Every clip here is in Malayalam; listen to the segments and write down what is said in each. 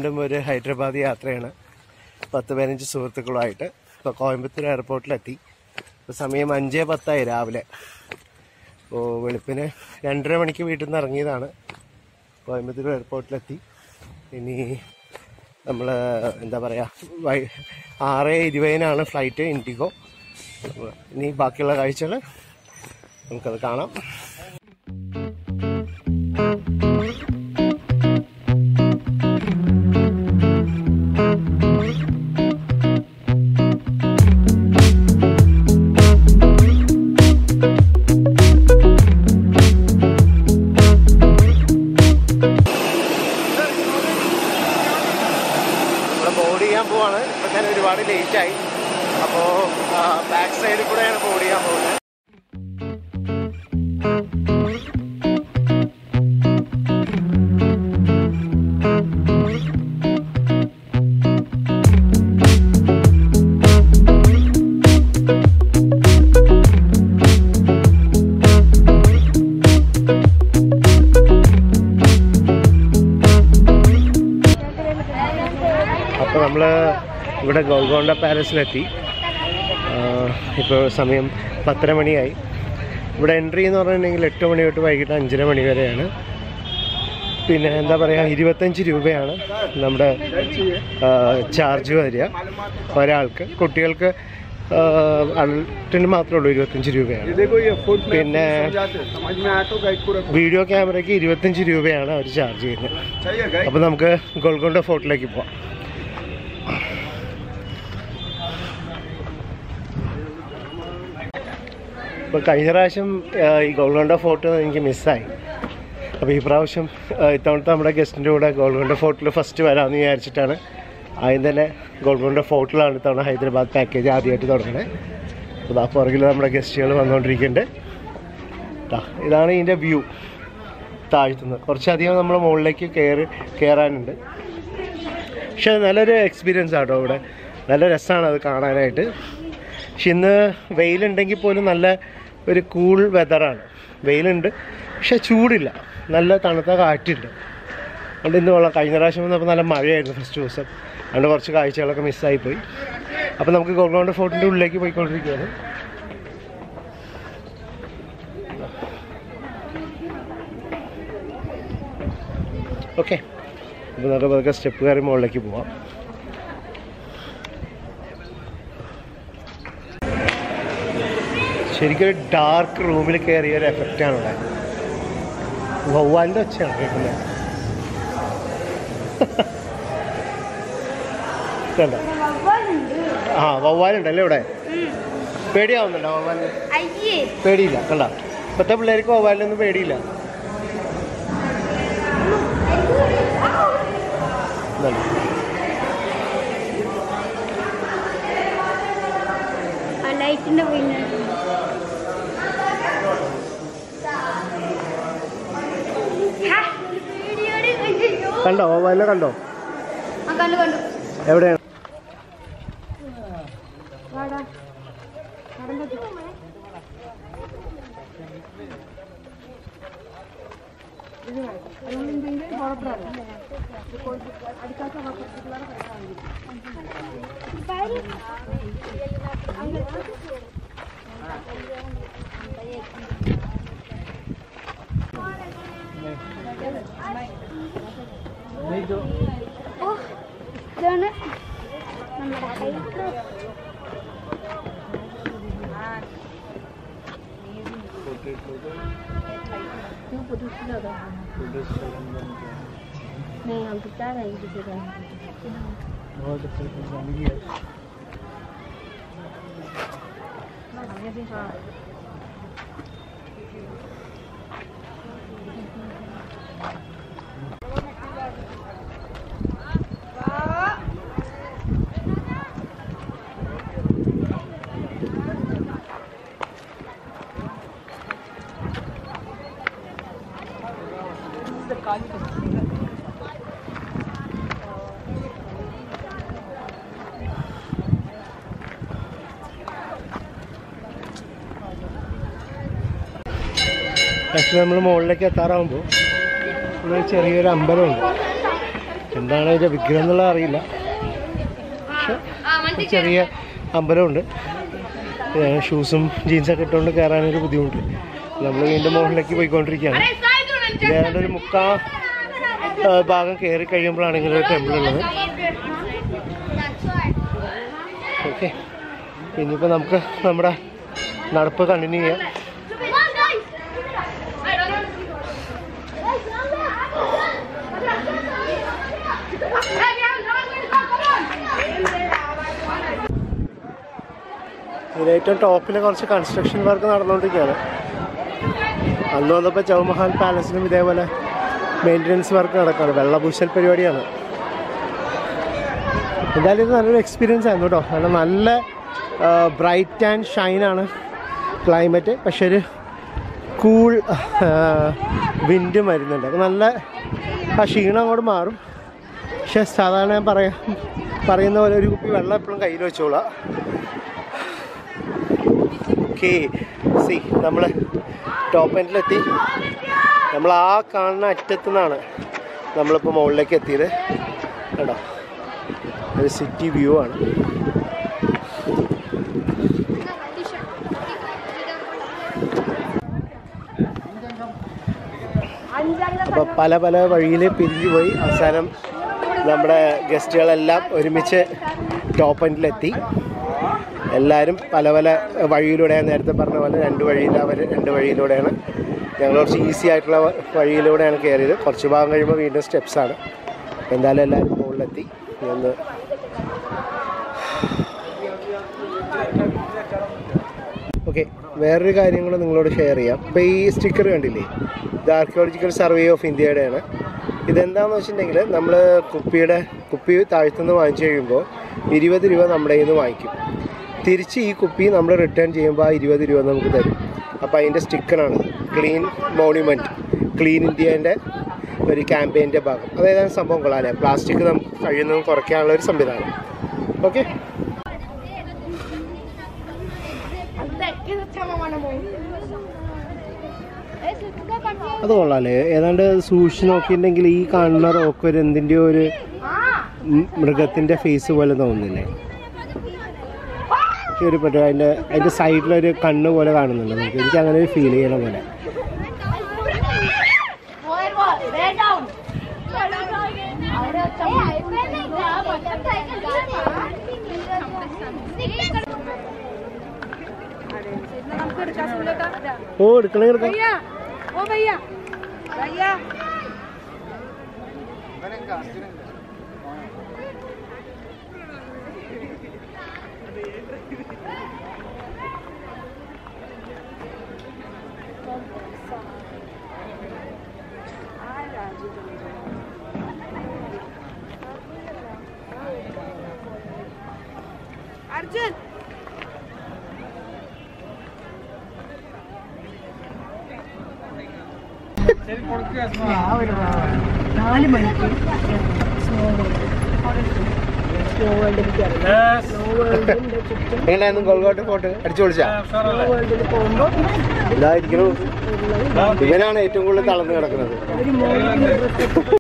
വീണ്ടും ഒരു ഹൈദരാബാദ് യാത്രയാണ് പത്ത് പതിനഞ്ച് സുഹൃത്തുക്കളുമായിട്ട് ഇപ്പോൾ കോയമ്പത്തൂർ എയർപോർട്ടിലെത്തി ഇപ്പോൾ സമയം അഞ്ച് പത്തായി രാവിലെ അപ്പോൾ വെളുപ്പിന് രണ്ടര മണിക്ക് വീട്ടിൽ നിന്ന് ഇറങ്ങിയതാണ് കോയമ്പത്തൂർ എയർപോർട്ടിലെത്തി ഇനി നമ്മൾ എന്താ പറയുക വൈ ആറ് ഇരുപതിനാണ് ഫ്ലൈറ്റ് ഇൻഡിഗോ ഇനി ബാക്കിയുള്ള കാഴ്ചകൾ നമുക്കത് കാണാം ഇവിടെ ബോർഡ് ചെയ്യാൻ പോവാണ് ഇപ്പൊ തന്നെ ഒരുപാട് ലേറ്റ് ആയി അപ്പോൾ ബാക്ക് സൈഡിൽ കൂടെയാണ് ബോർഡ് ചെയ്യാൻ പോകുന്നത് അപ്പോൾ നമ്മൾ ഇവിടെ ഗോൾഗോണ്ട പാലസിലെത്തി ഇപ്പോൾ സമയം പത്തര മണിയായി ഇവിടെ എൻട്രി എന്ന് പറഞ്ഞിട്ടുണ്ടെങ്കിൽ എട്ട് മണി തൊട്ട് വൈകിട്ട് അഞ്ചര മണി വരെയാണ് പിന്നെ എന്താ പറയുക ഇരുപത്തഞ്ച് രൂപയാണ് നമ്മുടെ ചാർജ് വരിക ഒരാൾക്ക് കുട്ടികൾക്ക് അഡൽട്ടിന് മാത്രമേ ഉള്ളൂ ഇരുപത്തഞ്ച് രൂപയാണ് പിന്നെ വീഡിയോ ക്യാമറയ്ക്ക് ഇരുപത്തഞ്ച് രൂപയാണ് അവർ ചാർജ് ചെയ്യുന്നത് അപ്പോൾ നമുക്ക് ഗോൾഗോണ്ട ഫോർട്ടിലേക്ക് പോവാം ഇപ്പോൾ കഴിഞ്ഞ പ്രാവശ്യം ആ, ഈ ഗോൾഗോണ്ട ഫോർട്ട് എനിക്ക് മിസ്സായി അപ്പോൾ ഈ പ്രാവശ്യം ആ, ഇത്തവണത്തെ നമ്മുടെ ഗസ്റ്റിൻ്റെ കൂടെ ഗോൾഗോണ്ട ഫോർട്ടിൽ ഫസ്റ്റ് വരാമെന്ന് വിചാരിച്ചിട്ടാണ് ആദ്യം തന്നെ ഗോൾഗോണ്ട ഫോർട്ടിലാണ് ഇത്തവണ ഹൈദരാബാദ് പാക്കേജ് ആദ്യമായിട്ട് തുടങ്ങണേ അപ്പോൾ ആ പുറകിൽ നമ്മുടെ ഗസ്റ്റുകൾ വന്നുകൊണ്ടിരിക്കുന്നുണ്ട് ദാ, ഇതാണ് ഇതിൻ്റെ വ്യൂ താഴ്ത്തുന്നത് കുറച്ചധികം നമ്മൾ മുകളിലേക്ക് കയറി കയറാനുണ്ട് പക്ഷെ നല്ലൊരു എക്സ്പീരിയൻസ് ആട്ടോ ഇവിടെ നല്ല രസമാണ് അത് കാണാനായിട്ട് പക്ഷെ ഇന്ന് വെയിലുണ്ടെങ്കിൽ പോലും നല്ല ഒരു കൂൾ വെതറാണ് വെയിലുണ്ട് പക്ഷെ ചൂടില്ല നല്ല തണുത്ത കാറ്റുണ്ട് അതുകൊണ്ട് ഇന്ന് കൊള്ളാം കഴിഞ്ഞ പ്രാവശ്യം വന്നപ്പോൾ നല്ല മഴയായിരുന്നു ഫസ്റ്റ് ദിവസം അതുകൊണ്ട് കുറച്ച് കാഴ്ചകളൊക്കെ മിസ്സായിപ്പോയി അപ്പോൾ നമുക്ക് ഗോൾഗോണ്ട് ഫോർട്ടിൻ്റെ ഉള്ളിലേക്ക് പോയിക്കൊണ്ടിരിക്കുകയാണ് ഓക്കെ അപ്പോൾ നമുക്ക് പതുക്കെ സ്റ്റെപ്പ് കയറി മുകളിലേക്ക് പോവാം ശരിക്കും ഒരു ഡാർക്ക് റൂമിൽ കയറിയ ഒരു എഫക്റ്റാണ് ഇവിടെ വവ്വാലിൻ്റെ ഒച്ചയാണ് കേൾക്കുന്നത് കണ്ടോ ആ വവ്വാലുണ്ടല്ലേ ഇവിടെ പേടിയാവുന്നുണ്ടോ വവ്വാലിന് അയ്യേ പേടിയില്ല കണ്ട ഇപ്പോഴത്തെ പിള്ളേർക്ക് വവ്വാലിനൊന്നും പേടിയില്ല ഇതാണ്. ആ ലൈറ്റിന്റെ പിന്നെ കണ്ടോ വവ്വാലിനെ കണ്ടോ ആ കണ്ടു കണ്ടു എവിടെയാണ് വാടാ ഓ ഇതാണ് നമ്മുടെ ഹൈഡ്രോ नहीं हम तो चाह रहे हैं किसी का ആക്ച്വലി നമ്മൾ മുകളിലേക്ക് എത്താറാകുമ്പോൾ ഇവിടെ ഒരു ചെറിയൊരു അമ്പലമുണ്ട് എന്താണ് ഇതിൻ്റെ വിഗ്രഹം എന്നുള്ളത് അറിയില്ല പക്ഷെ ഒരു ചെറിയ അമ്പലമുണ്ട് ഏഹ് ഷൂസും ജീൻസൊക്കെ ഇട്ടുകൊണ്ട് കയറാനൊരു ബുദ്ധിമുട്ട് നമ്മൾ വീണ്ടും മുകളിലേക്ക് പോയിക്കൊണ്ടിരിക്കുകയാണ് ഇതേതാണ്ട് ഒരു മുക്കാ ആ, ഭാഗം കയറി കഴിയുമ്പോഴാണ് ഇങ്ങനെ ഒരു ടെമ്പിൾ ഉള്ളത് ഓക്കെ ഇനിയിപ്പോൾ നമുക്ക് നമ്മുടെ നടപ്പ് കണ്ടിന്യൂ ചെയ്യാം ഇതിൽ ഏറ്റവും ടോപ്പിൽ കുറച്ച് കൺസ്ട്രക്ഷൻ വർക്ക് നടന്നുകൊണ്ടിരിക്കുകയാണ് അന്ന് വന്നപ്പോൾ ചൗമഹാൽ പാലസിലും ഇതേപോലെ മെയിൻ്റനൻസ് വർക്ക് നടക്കുകയാണ് വെള്ളപൂശൽ പരിപാടിയാണ് എന്തായാലും ഇത് നല്ലൊരു എക്സ്പീരിയൻസ് ആയിരുന്നു കേട്ടോ കാരണം നല്ല ബ്രൈറ്റ് ആൻഡ് ഷൈൻ ആണ് ക്ലൈമറ്റ് പക്ഷെ ഒരു കൂൾ വിൻഡും വരുന്നുണ്ട് അപ്പോൾ നല്ല ആ ക്ഷീണം അങ്ങോട്ട് മാറും പക്ഷെ സാധാരണ ഞാൻ പറയാം പറയുന്ന പോലെ ഒരു കുപ്പി വെള്ളം എപ്പോഴും കയ്യിൽ വെച്ചോളാം ഓക്കെ സി നമ്മൾ ടോപ്പ് എൻഡിലെത്തി നമ്മൾ ആ കാണുന്ന അറ്റത്തു നിന്നാണ് നമ്മളിപ്പോൾ മുകളിലേക്ക് എത്തിയത് കേട്ടോ ഒരു സിറ്റി വ്യൂ ആണ് അപ്പോൾ പല പല വഴിയിൽ പിരിഞ്ഞു പോയി അവസാനം നമ്മുടെ ഗസ്റ്റുകളെല്ലാം ഒരുമിച്ച് ടോപ്പ് എൻഡിലെത്തി എല്ലാവരും പല പല വഴിയിലൂടെയാണ് നേരത്തെ പറഞ്ഞ പോലെ രണ്ട് വഴിയിൽ അവർ രണ്ട് വഴിയിലൂടെയാണ് ഞങ്ങൾ കുറച്ച് ഈസി ആയിട്ടുള്ള വ- വഴിയിലൂടെയാണ് കയറിയത് കുറച്ച് ഭാഗം കഴിയുമ്പോൾ വീണ്ടും സ്റ്റെപ്സാണ് എന്തായാലും എല്ലാവരും മുകളിലെത്തി ഒന്ന് ഓക്കെ വേറൊരു കാര്യം കൂടെ നിങ്ങളോട് ഷെയർ ചെയ്യാം ഇപ്പോൾ ഈ സ്റ്റിക്കർ കണ്ടില്ലേ ഇത് ആർക്കിയോളജിക്കൽ സർവേ ഓഫ് ഇന്ത്യയുടെയാണ് ഇതെന്താണെന്ന് വെച്ചിട്ടുണ്ടെങ്കിൽ നമ്മൾ കുപ്പിയുടെ കുപ്പി താഴ്ത്തുനിന്ന് വാങ്ങിച്ചു കഴിയുമ്പോൾ ഇരുപത് രൂപ നമ്മുടെ കയ്യിൽ നിന്ന് വാങ്ങിക്കും തിരിച്ച് ഈ കുപ്പി നമ്മൾ റിട്ടേൺ ചെയ്യുമ്പോൾ ആ ഇരുപത് രൂപ നമുക്ക് തരും അപ്പോൾ അതിൻ്റെ സ്റ്റിക്കറാണ് ക്ലീൻ മോണ്യുമെൻറ്റ് ക്ലീൻ ഇന്ത്യേൻ്റെ ഒരു ക്യാമ്പയിൻ്റെ ഭാഗം അതേതാണ് സംഭവം കൊള്ളാല്ലേ പ്ലാസ്റ്റിക് നമുക്ക് കഴിയുന്നതും കുറയ്ക്കാനുള്ള ഒരു സംവിധാനം ഓക്കെ അത് കൊള്ളാല്ലേ ഏതാണ്ട് സൂക്ഷിച്ച് നോക്കിയിട്ടുണ്ടെങ്കിൽ ഈ കാണുന്ന റോക്ക് ഒരു എന്തിൻ്റെയോ ഒരു ഉം മൃഗത്തിൻ്റെ ഫേസ് പോലെ തോന്നുന്നില്ലേ ഈ ഒരു പറ്റും അതിൻ്റെ അതിൻ്റെ സൈഡിലൊരു കണ്ണ് പോലെ കാണുന്നുണ്ട് നമുക്ക് എനിക്ക് അങ്ങനെ ഒരു ഫീൽ ചെയ്യണ പോലെ ഓ എടുക്കണേ എടുക്കാം ओ भैया भैया अर्जुन നാല് മണിക്ക് സ്നോ വേൾഡ് സ്നോ വേൾഡിലേക്ക് ഇറങ്ങി സ്നോ വേൾഡിന്റെ ചുറ്റും എങ്ങനെയായിരുന്നു ഗോൾഗോട്ട് ഫോട്ട് അടിച്ചു പൊളിച്ചാ സ്നോ വേൾഡിൽ പോകുമ്പോൾ ഇതായിരിക്കണു ഇവനാണ് ഏറ്റവും കൂടുതൽ തളർന്നു കിടക്കുന്നത് ഒരു മോർണിംഗ് ഡ്രസ്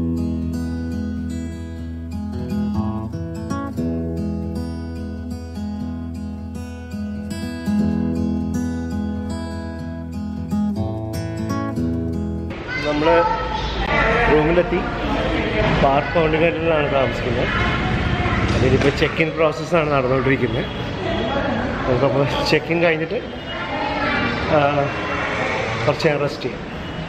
നമ്മൾ റൂമിലെത്തി പാർക്ക് കോണ്ടിനെന്റലിലാണ് താമസിക്കുന്നത് അതിലിപ്പോൾ ചെക്ക് ഇൻ പ്രോസസ്സാണ് നടന്നുകൊണ്ടിരിക്കുന്നത് നമുക്കപ്പോൾ ചെക്ക് ഇൻ കഴിഞ്ഞിട്ട് ആ, കുറച്ച് നേരം റെസ്റ്റ് ചെയ്യാം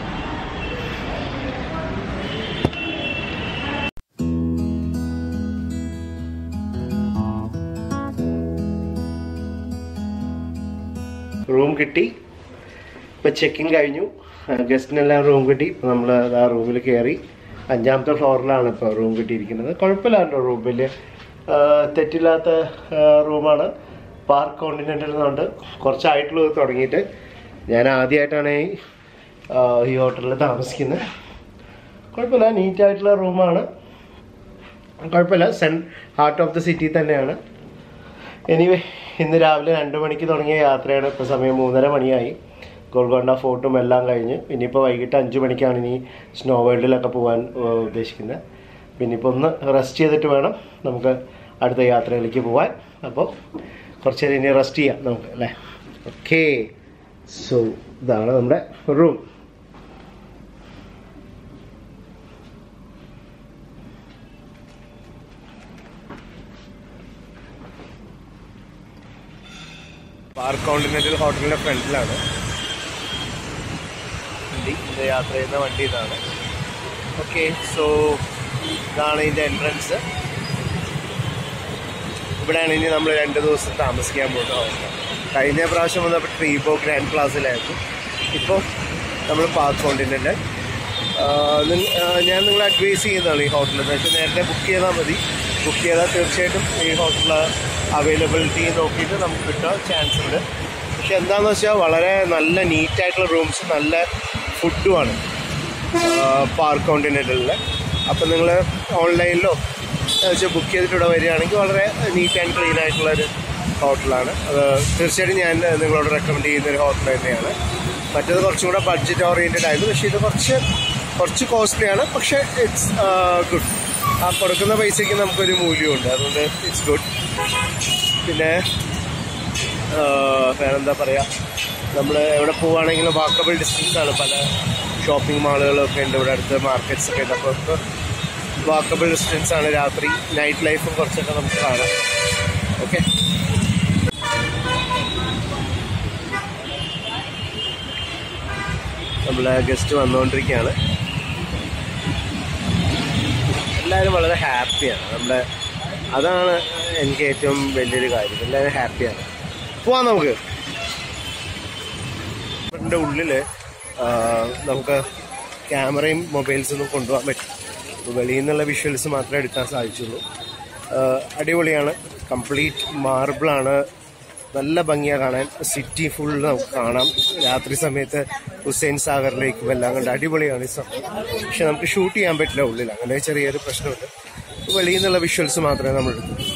റൂം കിട്ടി ഇപ്പോൾ ചെക്കിങ് കഴിഞ്ഞു ഗസ്റ്റിനെല്ലാം റൂം കിട്ടി ഇപ്പോൾ നമ്മൾ ആ റൂമിൽ കയറി അഞ്ചാമത്തെ ഫ്ലോറിലാണ് ഇപ്പോൾ റൂം കിട്ടിയിരിക്കുന്നത് കുഴപ്പമില്ല കേട്ടോ റൂം വലിയ ആ, തെറ്റില്ലാത്ത ആ, റൂമാണ് പാർക്ക് കോണ്ടിനെൻ്റൽ എന്നുണ്ട് കുറച്ചായിട്ടുള്ളത് തുടങ്ങിയിട്ട് ഞാൻ ആദ്യമായിട്ടാണ് ഈ ആ, ഈ ഹോട്ടലിൽ താമസിക്കുന്നത് കുഴപ്പമില്ല നീറ്റായിട്ടുള്ള റൂമാണ് കുഴപ്പമില്ല സെൻ ഹാർട്ട് ഓഫ് ദ സിറ്റി തന്നെയാണ് എനിവേ ഇന്ന് രാവിലെ രണ്ട് മണിക്ക് തുടങ്ങിയ യാത്രയാണ് ഇപ്പോൾ സമയം മൂന്നര മണിയായി ഗോൾക്കൊണ്ട ഫോർട്ടും എല്ലാം കഴിഞ്ഞ് ഇനിയിപ്പോൾ വൈകിട്ട് അഞ്ച് മണിക്കാണ് ഇനി സ്നോ വേൾഡിലൊക്കെ പോകാൻ ഏഹ്, ഉദ്ദേശിക്കുന്നത് പിന്നെ ഇപ്പോൾ ഒന്ന് റെസ്റ്റ് ചെയ്തിട്ട് വേണം നമുക്ക് അടുത്ത യാത്രയിലേക്ക് പോവാൻ അപ്പോൾ കുറച്ച് നേരം ഇനി റെസ്റ്റ് ചെയ്യാം നമുക്ക് അല്ലേ ഓക്കെ സോ ഇതാണ് നമ്മുടെ റൂം പാർക്ക് കോണ്ടിനെന്റൽ ഹോട്ടലിന്റെ ഫ്രണ്ടിലാണ് വണ്ടി ഇത് യാത്ര ചെയ്യുന്ന വണ്ടി ഇതാണ് ഓക്കെ സോ ഇതാണ് ഇതിന്റെ എൻട്രൻസ് ഇവിടെയാണ് ഇനി നമ്മൾ രണ്ട് ദിവസം താമസിക്കാൻ പോകുന്ന അവസ്ഥ കഴിഞ്ഞ പ്രാവശ്യം വന്നപ്പോൾ ട്രീബോ ഗ്രാൻഡ് പ്ലാസിലായിരുന്നു ഇപ്പോൾ നമ്മൾ പാർക്ക് കോണ്ടിനെൻ്റ് ഞാൻ നിങ്ങളെ അഡ്വൈസ് ചെയ്യുന്നതാണ് ഈ ഹോട്ടലിൽ എന്ന് വെച്ചാൽ നേരത്തെ ബുക്ക് ചെയ്താൽ മതി ബുക്ക് ചെയ്താൽ തീർച്ചയായിട്ടും ഈ ഹോട്ടലിൽ അവൈലബിലിറ്റി നോക്കിയിട്ട് നമുക്ക് കിട്ടാൻ ചാൻസ് ഉണ്ട് പക്ഷെ എന്താണെന്ന് വെച്ചാൽ വളരെ നല്ല നീറ്റായിട്ടുള്ള റൂംസ് നല്ല ഫുഡുമാണ് പാർക്ക് കോണ്ടിനെൻ്റലിൽ അപ്പം നിങ്ങൾ ഓൺലൈനിലോ വെച്ചാൽ ബുക്ക് ചെയ്തിട്ട് ഇവിടെ വരികയാണെങ്കിൽ വളരെ നീറ്റ് ആൻഡ് ക്ലീൻ ആയിട്ടുള്ള ഒരു ഹോട്ടലാണ് അത് തീർച്ചയായിട്ടും ഞാൻ നിങ്ങളോട് റെക്കമെൻഡ് ചെയ്യുന്ന ഒരു ഹോട്ടൽ തന്നെയാണ് മറ്റേത് കുറച്ചും കൂടെ ബഡ്ജറ്റ് ഓറിയൻറ്റഡ് ആയിരുന്നു പക്ഷേ ഇത് കുറച്ച് കുറച്ച് കോസ്റ്റ്ലി ആണ് പക്ഷേ ഇറ്റ്സ് ഗുഡ് ആ കൊടുക്കുന്ന പൈസയ്ക്ക് നമുക്കൊരു മൂല്യമുണ്ട് അതുകൊണ്ട് ഇറ്റ്സ് ഗുഡ് പിന്നെ വേറെന്താ പറയുക നമ്മൾ എവിടെ പോവുകയാണെങ്കിലും വാക്കബിൾ ഡിസ്റ്റൻസ് ആണ് പല ഷോപ്പിംഗ് മാളുകളൊക്കെ ഉണ്ട് ഇവിടെ അടുത്ത് മാർക്കറ്റ്സ് ഒക്കെ ഉണ്ട് അപ്പോൾ ഒക്കെ വാക്കബിൾ ഡിസ്റ്റൻസ് ആണ് രാത്രി നൈറ്റ് ലൈഫും കുറച്ചൊക്കെ നമുക്ക് കാണാം ഓക്കെ നമ്മൾ ഗസ്റ്റ് വന്നുകൊണ്ടിരിക്കുകയാണ് എല്ലാവരും വളരെ ഹാപ്പിയാണ് നമ്മുടെ അതാണ് എനിക്ക് ഏറ്റവും വലിയൊരു കാര്യം എല്ലാവരും ഹാപ്പിയാണ് പോവാം നമുക്ക് ഇതിൻ്റെ ഉള്ളിൽ നമുക്ക് ക്യാമറയും മൊബൈൽസും ഒന്നും കൊണ്ടുപോകാൻ പറ്റും അപ്പോൾ വെളിയിൽ നിന്നുള്ള വിഷ്വൽസ് മാത്രമേ എടുക്കാൻ സാധിച്ചുള്ളൂ ആ, അടിപൊളിയാണ് കംപ്ലീറ്റ് മാർബിളാണ് നല്ല ഭംഗിയാണ് കാണാൻ സിറ്റി ഫുൾ നമുക്ക് കാണാം രാത്രി സമയത്ത് ഹുസൈൻ സാഗറിലേക്കും എല്ലാം കണ്ട് അടിപൊളിയാണ് ഈ സമയം പക്ഷെ നമുക്ക് ഷൂട്ട് ചെയ്യാൻ പറ്റില്ല ഉള്ളിൽ അങ്ങനെ ചെറിയൊരു പ്രശ്നമുണ്ട് വെളിയിൽ നിന്നുള്ള വിഷ്വൽസ് മാത്രമേ നമ്മൾ എടുക്കൂ